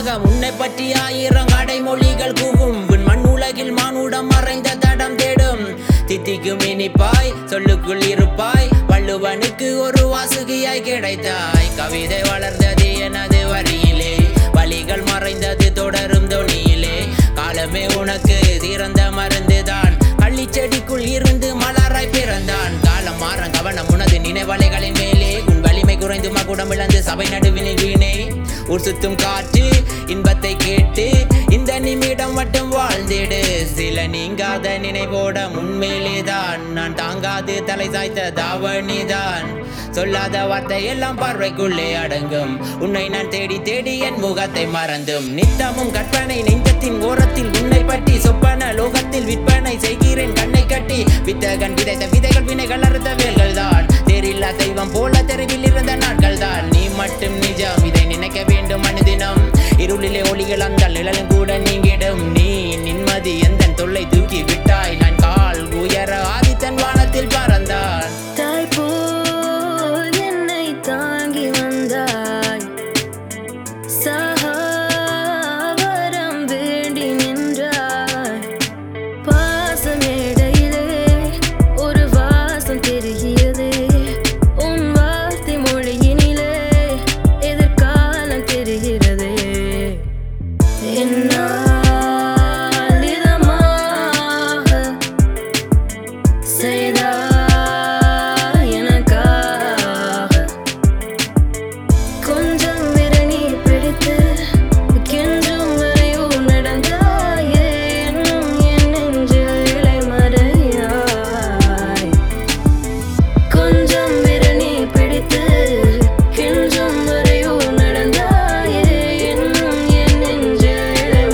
உலகம் உன்னை பற்றி ஆயிரம் அடைமொழிகள் கூவும் உன் மண் உலகில் மானுடம் மறைந்த தடம் தேடும் தித்திக்கும் இனிப்பாய் சொல்லுக்குள் இருப்பாய் வள்ளுவனுக்கு ஒரு வாசுகியாய் கிடைத்தாய் கவிதை வளர்ந்தது எனது வரியிலே வழிகள் மறைந்தது தொடரும் தொனியிலே காலமே உனக்கு திறந்த மருந்துதான் கள்ளிச்செடிக்குள் இருந்து மலராய் பிறந்தான் காலம் மாறம் கவனம் உனது நினைவலைகளின் மேலே உன் வலிமை குறைந்து மகுடம் இழந்து சபை நடுவினை வீணே ஊர் சுத்தும் காற்று இன்பத்தை கேட்டு இந்த நிமிடம் மட்டும் வாழ்ந்திடு சில நீங்காத நினைவோட முன்மேலேதான் நான் தாங்காது தலை சாய்த்த தாவணிதான் சொல்லாத வார்த்தை எல்லாம் பார்வைக்குள்ளே அடங்கும் உன்னை நான் தேடி தேடி என் முகத்தை மறந்தும் நித்தமும் கற்பனை நெஞ்சத்தின் ஓரத்தில் உன்னை பற்றி சொப்பன லோகத்தில் விற்பனை செய்கிறேன் கண்ணை கட்டி வித்தகன் விதைத்த விதைகள் வினைகள் அறுத்த வேல்கள் தான் தேரில்லா தெய்வம் போல தெருவில் இருந்த நாட்கள் தான் நீ மட்டும் நிஜம் இதை நினைக்க வேண்டும் அனுதினம் இருளிலே ஒளிகள் அந்த நிழலும் கூட நீங்கிடும் நீ நிம்மதி எந்த தொல்லை தூக்கி விட்டாய் நான் கால் உயர ஆதித்தன் வானத்தில் பறந்தான் தாய் போல் என்னை தாங்கி வந்தாய் சகாவரம் வேண்டி நின்றாய் பாசம் இடையிலே ஒரு வாசம் தெரிகிறதே உன் வார்த்தை மொழியினிலே எதிர்காலம் தெரிகிறதே என்னால் இதமாக செய்தாய் எனக்காக கொஞ்சம் விரணி பிடித்து கெஞ்சும் வரையோ நடந்தாயே என்னும் என் நெஞ்சில் இலைமறையாய் கொஞ்சம் விரணி பிடித்து கெஞ்சும் வரையோ நடந்தாயே என்னும் என் நெஞ்சில்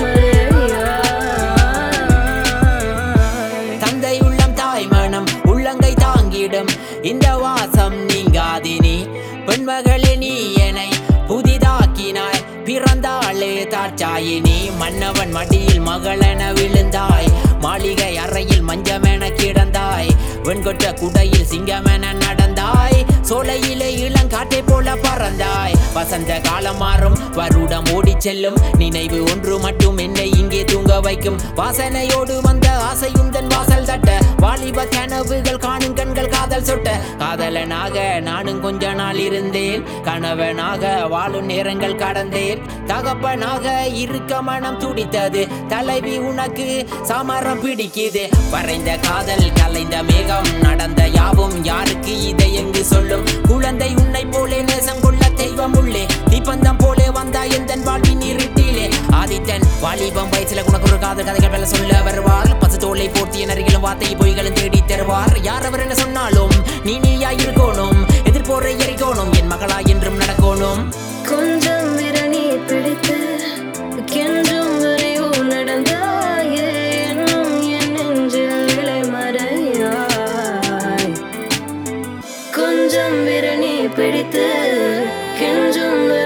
இலைமறையாய் தந்தை உள்ளம் தாய் மனம் உள்ளங்கை தாங்கிடும் இந்த வாசம் நீங்காதினி பெண்மகளே நீ என்னை புதிதாக்கினாய் பிறந்தாளே தாட்சாயினி மன்னவன் மடியில் மகளென விழுந்தாய் மாளிகை அறையில் மஞ்சமென கிடந்தாய் வெண்கொற்ற குடையில் சிங்கமென நடந்தாய் சோலையிலே இளங்காற்றை போல பறந்தாய் வசந்த காலம் மாறும் வருடம் ஓடிச் செல்லும் நினைவு ஒன்று மட்டும் என்னை இங்கே தூங்க வைக்கும் வாசனையோடு வந்த ஆசையுந்தன் வாசல் தட்ட வாலிப கனவுகள் காணும் கண்கள் காதல் சொட்ட காதலனாக நானும் கொஞ்ச நாள் இருந்தேன் கணவனாக வாழும் நேரங்கள் கடந்தேன் தகப்பனாக இருக்க மனம் துடித்தது தலைவி உனக்கு சாமரம் பிடிக்குது வரைந்த காதல் கலைந்த மேகம் நடந்த யாவும் யாருக்கு இதை எங்கு சொல்லும் குழந்தை உன்னை போலே நேசம் கொள்ள தெய்வம் உள்ளே தீப்பந்தம் போலே வந்தா எந்த வாழ்வின் இருட்டிலே ஆதித்தன் வாலிபம் வயசுல உனக்கு ஒரு காதல் கதைகள் வேலை சொல்ல வருவார் பசு தோலை போர்த்திய நரிகளும் வார்த்தை பொய்களும் தேடி தருவார் யார் அவர் என்ன சொன்னாலும் நீ நீயா இருக்கணும் எதிர்போரை எரிக்கணும் என் மகளா என்றும் நடக்கணும் கொஞ்சம் விரணி பிடித்து கென்றும் வரையோ நடந்தாயே என்னும் என் நெஞ்சில் இலைமறையாய் கொஞ்சம் விரணி பிடித்து கெஞ்சும்